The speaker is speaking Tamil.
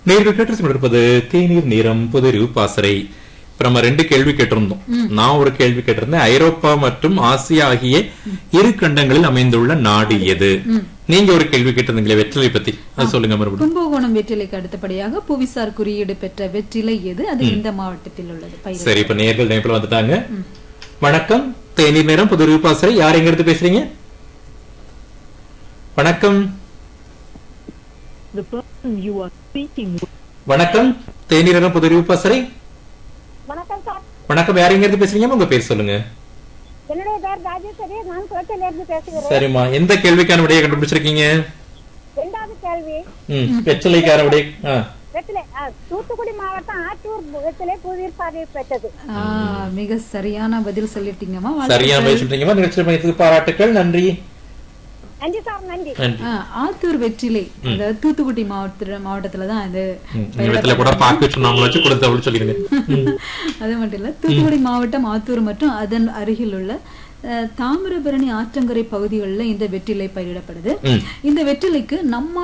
நேர்கள் கேட்டு கொண்டிருப்பது தேநீர் நீரம் புதறிவு பாசறை இப்ப நம்ம ரெண்டு கேள்வி கேட்டிருந்தோம் நான் ஒரு கேள்வி கேட்டிருந்தேன் ஐரோப்பா மற்றும் ஆசியா ஆகிய இரு கண்டங்களில் அமைந்துள்ள நாடு எது நீங்க ஒரு கேள்வி கேட்டிருந்தீங்களே வெற்றிலை பத்தி அது சொல்லுங்க மறுபடியும் கும்பகோணம் வெற்றிலைக்கு அடுத்தபடியாக புவிசார் குறியீடு பெற்ற வெற்றிலை எது அது இந்த மாவட்டத்தில் உள்ளது பயிர் சரி இப்ப நேர்கள் நேரத்தில் வந்துட்டாங்க வணக்கம் தேநீர் நேரம் புதறிவு பாசறை யார் எங்க இருந்து பேசுறீங்க வணக்கம் The person you are speaking with வணக்கம் தேநீர் நேரம் புதறிவு பாசறை வணக்கம் சார் வணக்கம் யார் எங்க இருந்து பேசுறீங்க உங்க பேர் சொல்லுங்க என்னுடைய பேர் ராஜேஸ்வரி நான் குளத்தில இருந்து பேசுகிறேன் சரிம்மா எந்த கேள்விக்கான விடையை கண்டுபிடிச்சிருக்கீங்க இரண்டாவது கேள்வி ம் வெற்றிலைக்கான விடை ஆ வெற்றிலை ஆ, தூத்துக்குடி மாவட்டம் ஆத்தூர் வெற்றிலை புவியீர் சாதியை பெற்றது ஆ, மிக சரியான பதில் சொல்லிட்டீங்கம்மா சரியான பதில் சொல்றீங்கம்மா நிகழ்ச்சி மையத்துக்கு பாராட்டுக்கள் நன்றி நன்றி சார் நன்றி நன்றி ஆ, ஆத்தூர் வெற்றிலை அதாவது தூத்துக்குடி மாவட்ட மாவட்டத்துல தான் இது ம், இந்த இடத்துல கூட பாக்கு சொன்னாங்களா வச்சு கொடுத்த அப்படி சொல்லிடுங்க ம். அது மட்டும் இல்ல தூத்துக்குடி மாவட்டம் ஆத்தூர் மற்றும் அதன் அருகில் உள்ள அஹ், தாமிரபரணி ஆற்றங்கரை பகுதிகளில் இந்த வெற்றிலை பயிரிடப்படுது ம். இந்த வெற்றிலைக்கு நம்ம